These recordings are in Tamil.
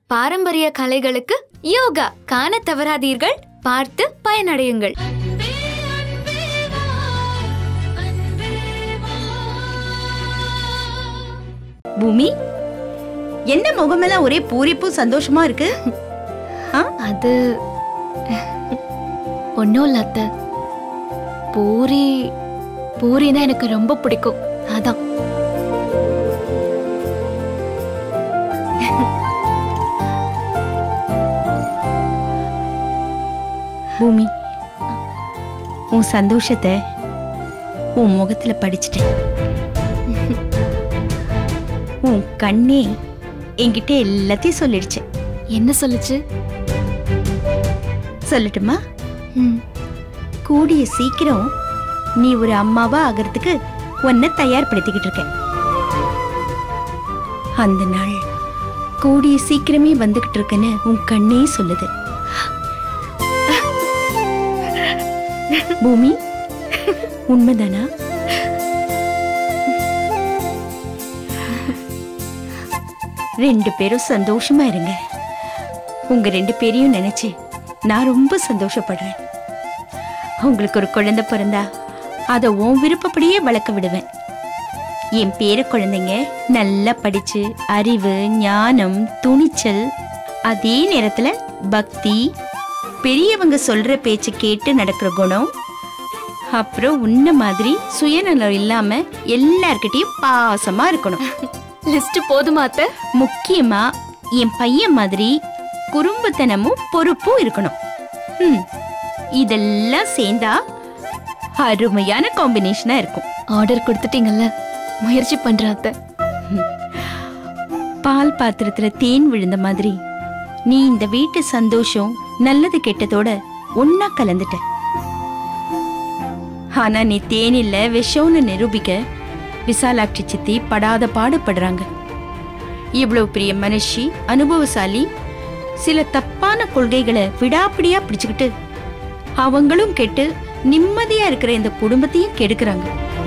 பாரம்பரிய கலைகளுக்கு யோகா காண தவறாதீர்கள் பார்த்து பயனடையுங்கள் பூமி என்ன முகமெல்லாம் ஒரே பூரிப்பும் சந்தோஷமா இருக்கு ஆ? அது ஒன்றும் இல்ல அத்தை பூரி பூரினா எனக்கு ரொம்ப பிடிக்கும் அதான் பூமி உன் சந்தோஷத்தை உன் முகத்துல படிச்சிட்டேன் உன் கண்ணே என்கிட்ட எல்லாத்தையும் சொல்லிடுச்சு என்ன சொல்லுச்சு சொல்லட்டுமா ம், கூடிய சீக்கிரம் நீ ஒரு அம்மாவா ஆகிறதுக்கு உன்னை தயார்படுத்திக்கிட்டு இருக்க அந்த நாள் கூடிய சீக்கிரமே வந்துகிட்டு இருக்குன்னு உன் கண்ணே சொல்லுது பூமி உண்மைதானா ரெண்டு பேரும் சந்தோஷமா இருங்க உங்க ரெண்டு பேரையும் நினைச்சு நான் ரொம்ப சந்தோஷப்படுறேன் உங்களுக்கு ஒரு குழந்தை பிறந்தா அதை உன் விருப்பப்படியே வளர்க்க விடுவேன் என் பேர குழந்தைங்க நல்லா படிச்சு அறிவு ஞானம் துணிச்சல் அதே நேரத்துல பக்தி பெரியவங்க சொல்ற பேச்சு கேட்டு நடக்கிற குணம் அப்புறம் உன்ன மாதிரி சுயநலம் இல்லாம எல்லார்கிட்டயும் பாசமா இருக்கணும் லிஸ்ட் போதுமா அத்தை முக்கியமா என் பையன் மாதிரி குறும்புத்தனமும் பொறுப்பும் இருக்கணும் ம், இதெல்லாம் சேர்ந்தா அருமையான காம்பினேஷனா இருக்கும் ஆர்டர் கொடுத்துட்டீங்கல்ல முயற்சி பண்றேன் அத்தை பால் பாத்திரத்துல தேன் விழுந்த மாதிரி நீ இந்த வீட்டு சந்தோஷம் நல்லது கெட்டதோட ஒன்னா கலந்துட்ட ஆனா நீ தேன் இல்ல விஷம்னு நிரூபிக்க விசாலாட்சி சித்தி படாத பாடுபடுறாங்க இவ்வளவு பெரிய மனுஷி அனுபவசாலி சில தப்பான கொள்கைகளை விடாப்பிடியா பிடிச்சுக்கிட்டு அவங்களும் கெட்டு நிம்மதியா இருக்கிற இந்த குடும்பத்தையும் கெடுக்கிறாங்க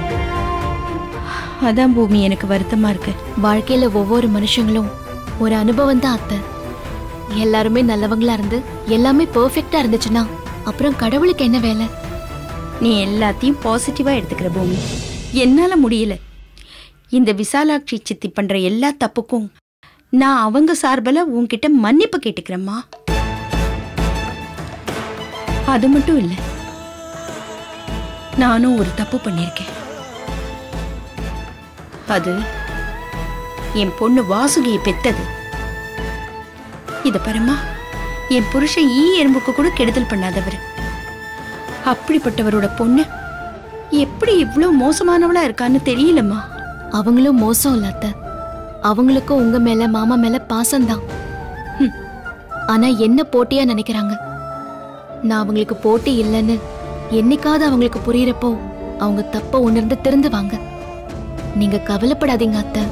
அதான் பூமி எனக்கு வருத்தமா இருக்கு வாழ்க்கையில ஒவ்வொரு மனுஷங்களும் ஒரு அனுபவம் தான் அத்தை எல்லாருமே நல்லவங்களா இருந்து எல்லாமே பெர்ஃபெக்ட்டா இருந்துச்சுன்னா அப்புறம் கடவுளுக்கு என்ன வேலை நீ எல்லாத்தையும் பாசிட்டிவா எடுத்துக்கிற பூமி என்னால முடியல இந்த விசாலாட்சி சித்தி பண்ற எல்லா தப்புக்கும் நான் அவங்க சார்பில் உன்கிட்ட மன்னிப்பு கேட்டுக்கிறேம்மா அது மட்டும் இல்ல நானும் ஒரு தப்பு பண்ணியிருக்கேன் அது என் பொண்ணு வாசுகியை பெத்தது இத பாருமா என் புருஷன் ஈ எறும்புக்கு கூட கெடுதல் பண்ணாதவர் அப்படிப்பட்டவரோட பொண்ணு எப்படி இவ்ளோ மோசமானவளா இருக்கான்னு தெரியலம்மா அவங்களும் மோசம் இல்ல அத்தை அவங்களுக்கும் உங்க மேல மாமா மேல பாசம்தான் ஹம். ஆனா என்ன போட்டியா நினைக்கிறாங்க நான் அவங்களுக்கு போட்டி இல்லைன்னு என்னைக்காவது அவங்களுக்கு புரியறப்போ அவங்க தப்ப உணர்ந்து திருந்துவாங்க நீங்க கவலைப்படாதீங்க அத்தை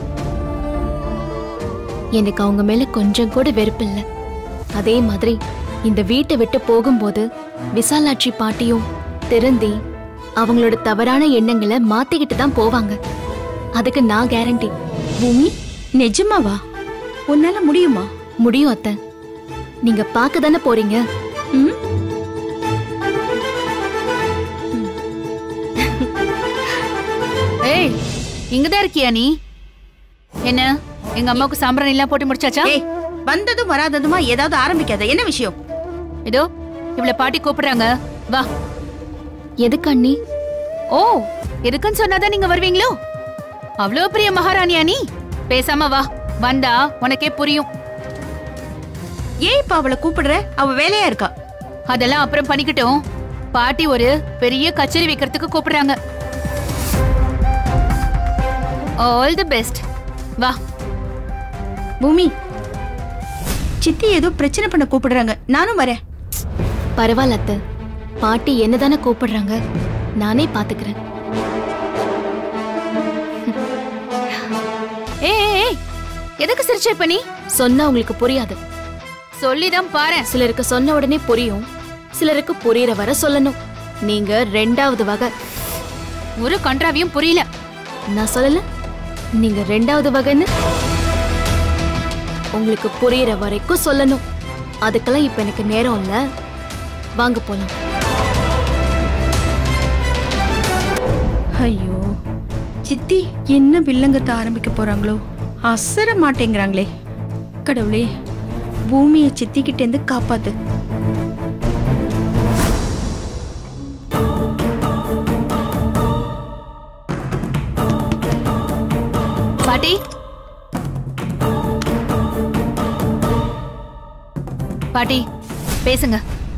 எனக்கு அவங்க மேல கொஞ்சம் கூட வெறுப்பு இல்ல அதே மாதிரி இந்த வீட்டை விட்டு போகும்போது விசாலாட்சி பாட்டியும் திருந்தி அவங்களோட தவறான எண்ணங்களை மாத்திக்கிட்டு தான் போவாங்க அதுக்கு நான் கேரண்டி பூமி நிஜமாவா உன்னால முடியுமா முடியும் அத்தை நீங்க பார்க்க தானே போறீங்க ம்? ஏய் இங்கதான் இருக்கியா நீ என்ன எங்க அம்மாவுக்கு சாம்பிராணி எல்லாம் போட்டு முடிச்சாச்சா ஏய் வந்ததும் வராததுமா ஏதாவது ஆரம்பிக்காத என்ன விஷயம் இதோ இவள பாட்டி கூப்பிடுறாங்க வா எதுக்கு அண்ணி ஓ எதுக்குன்னு சொன்னாதான் நீங்க வருவீங்களோ அவ்வளோ பெரிய மகாராணியா நீ பேசாம வா வந்தா உனக்கே புரியும் ஏன் இப்ப அவளை கூப்பிடுற அவ வேலையா இருக்கா அதெல்லாம் அப்புறம் பண்ணிக்கிட்டோம் பாட்டி ஒரு பெரிய கச்சேரி வைக்கிறதுக்கு கூப்பிடுறாங்க ஆல் தி பெஸ்ட் வா பூமி சித்தி ஏதோ பிரச்சனை பண்ண கூப்பிடுறாங்க நானும் வரேன் பரவாயில்ல அத்தை பாட்டி என்னதானே கூப்பிடுறாங்க நானே பாத்துக்கிறேன் ஏய் ஏய், ஏய் எதுக்கு சிரிச்ச இப்ப நீ சொன்னா உங்களுக்கு புரியாது சொல்லிதான் பாரேன் சிலருக்கு சொன்ன உடனே புரியும் சிலருக்கு புரியற வர சொல்லணும் நீங்க ரெண்டாவது வகை ஒரு கன்றாவியும் புரியல நான் சொல்லல நீங்க ரெண்டாவது வகைன்னு உங்களுக்கு புரியுற வரைக்கும் சொல்லணும் அதுக்கெல்லாம் இப்ப எனக்கு நேரம் இல்ல வாங்க போலாம் ஐயோ சித்தி என்ன வில்லங்கத்தை ஆரம்பிக்க போறாங்களோ அசர மாட்டேங்கிறாங்களே கடவுளே பூமியை சித்திக்கிட்ட இருந்து காப்பாத்து பாட்டி பாட்டி பேசுங்க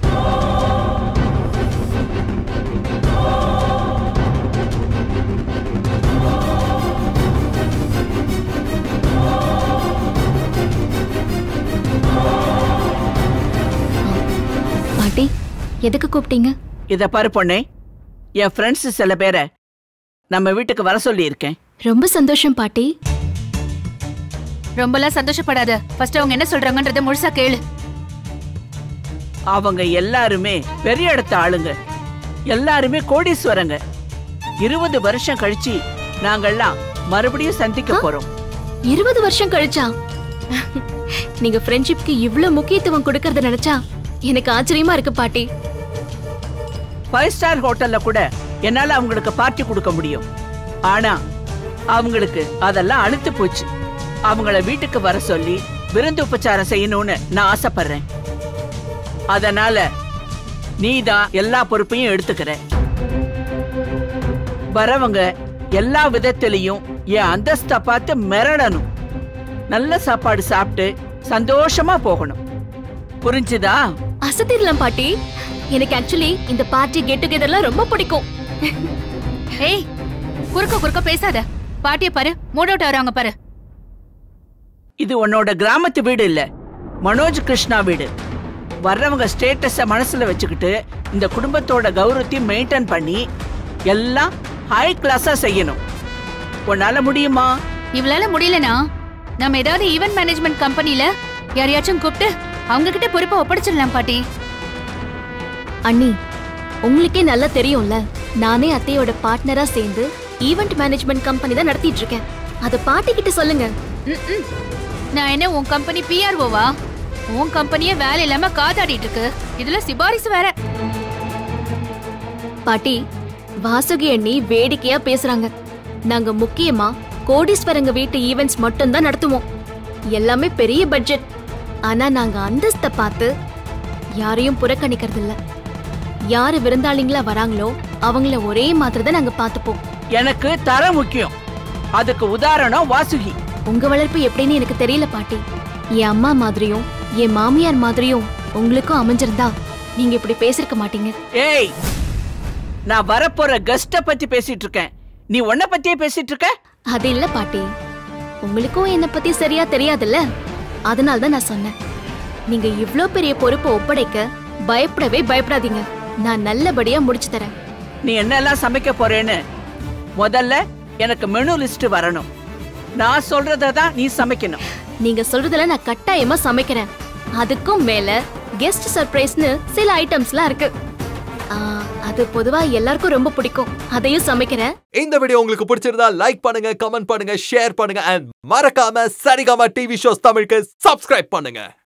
பாட்டி எதுக்கு கூப்பிட்டீங்க இத பாரு பொண்ணே என் ஃப்ரெண்ட்ஸ் சில பேரை நம்ம வீட்டுக்கு வர சொல்லியிருக்கேன் ரொம்ப சந்தோஷம் பாட்டி ரொம்பலாம் சந்தோஷப்படாத ஃபர்ஸ்ட் அவங்க என்ன சொல்றாங்கன்றத முழுசா கேளு அவங்க எல்லாருமே பெரிய இடத்த ஆளுங்க எல்லாருமே கோடீஸ்வரங்க இருபது வருஷம் கழிச்சு நாங்கெல்லாம் மறுபடியும் சந்திக்க போறோம் இருபது வருஷம் கழிச்சா நீங்க ஃப்ரெண்ட்ஷிப்க்கு இவ்ளோ முக்கியத்துவம் கொடுக்கறத நினைச்சா எனக்கு ஆச்சரியமா இருக்கு பாட்டி ஃபைவ் ஸ்டார் ஹோட்டல்ல கூட என்னால அவங்களுக்கு பார்ட்டி கொடுக்க முடியும் ஆனா அவங்களுக்கு அதெல்லாம் அழுத்து போச்சு அவங்கள வீட்டுக்கு வர சொல்லி விருந்து உபச்சாரம் செய்யணும்னு நான் ஆசைப்படுறேன் அதனால நீ தான் எல்லா பொறுப்பையும் எடுத்துக்கிற வரவங்க எல்லா விதத்திலையும் என் அந்தஸ்தை பார்த்து மிரளணும் நல்ல சாப்பாடு சாப்பிட்டு சந்தோஷமா போகணும் புரிஞ்சுதா அசத்திடலாம் பாட்டி எனக்கு ஆக்சுவலி இந்த பார்ட்டி கெட் டுகெதர்லாம் ரொம்ப பிடிக்கும் ஏய் குறுக்க குறுக்க பேசாத பாட்டிய பாரு மூட் அவுட் ஆகுறாங்க பாரு இது உன்னோட கிராமத்து வீடு இல்ல மனோஜ் கிருஷ்ணா வீடு வர்றவங்க ஸ்டேட்டஸ மனசுல வச்சுக்கிட்டு இந்த குடும்பத்தோட கௌரவத்தையும் மெயின்டைன் பண்ணி எல்லாம் ஹை கிளாஸா செய்யணும் உன்னால முடியுமா இவளால முடியலனா நம்ம ஏதாவது ஈவென்ட் மேனேஜ்மெண்ட் கம்பெனில யாரையாச்சும் கூப்பிட்டு அவங்க கிட்ட பொறுப்பை ஒப்படைச்சிடலாம் பாட்டி அண்ணி உங்களுக்கே நல்லா தெரியும்ல நானே அத்தையோட பார்ட்னரா சேர்ந்து ஈவென்ட் மேனேஜ்மெண்ட் கம்பெனி தான் நடத்திட்டு இருக்கேன் அத பாட்டி கிட்ட சொல்லுங்க ம்ம். நான் என்ன உன் கம்பெனி பிஆர்ஓவா உன் கம்பெனியே வேலை இல்லாம காத்தாடிட்டு இருக்கு இதுல சிபாரிசு வேற பாட்டி வாசுகி அண்ணி வேடிக்கையா பேசுறாங்க நாங்க முக்கியமா கோடீஸ்வரங்க வீட்டு ஈவெண்ட்ஸ் மட்டும் தான் நடத்துவோம் எல்லாமே பெரிய பட்ஜெட் ஆனா நாங்க அந்தஸ்தை பார்த்து யாரையும் புறக்கணிக்கிறது இல்ல யாரு விருந்தாளிங்களா வராங்களோ அவங்கள ஒரே மாதிரி தான் நாங்க பார்த்துப்போம் எனக்கு தர முக்கியம் அதுக்கு உதாரணம் வாசுகி உங்க வளர்ப்பு எப்படின்னு எனக்கு தெரியல பாட்டி என் அம்மா மாதிரியும் என் மாமியார் மாதிரியும் உங்களுக்கும் அமைஞ்சிருந்தா நீங்க இப்படி பேசிருக்க மாட்டீங்க ஏய் நான் வரப்போற கெஸ்ட பத்தி பேசிட்டு இருக்கேன் நீ உன்ன பத்தியே பேசிட்டு இருக்க அது இல்ல பாட்டி உங்களுக்கும் என்ன பத்தி சரியா தெரியாதுல்ல அதனால தான் நான் சொன்னேன் நீங்க இவ்ளோ பெரிய பொறுப்பை ஒப்படைக்க பயப்படவே பயப்படாதீங்க நான் நல்லபடியா முடிச்சு தரேன் நீ என்னெல்லாம் சமைக்க போறேன்னு முதல்ல எனக்கு மெனு லிஸ்ட் வரணும் நான் சொல்றத தான் நீ சமைக்கணும் நீங்க சொல்றதுல நான் கட்டாயமா சமைக்கிறேன் அதுக்கும் மேல கெஸ்ட் சர்ப்ரைஸ்னு சில ஐட்டம்ஸ்லாம் இருக்கு ஆ, அது பொதுவா எல்லாருக்கும் ரொம்ப பிடிக்கும் அதையும் சமைக்கிறேன் இந்த வீடியோ உங்களுக்கு பிடிச்சிருந்தா லைக் பண்ணுங்க கமெண்ட் பண்ணுங்க ஷேர் பண்ணுங்க அண்ட் மறக்காம சரிகமா டிவி ஷோஸ் தமிழுக்கு சப்ஸ்கிரைப் பண்ணுங்க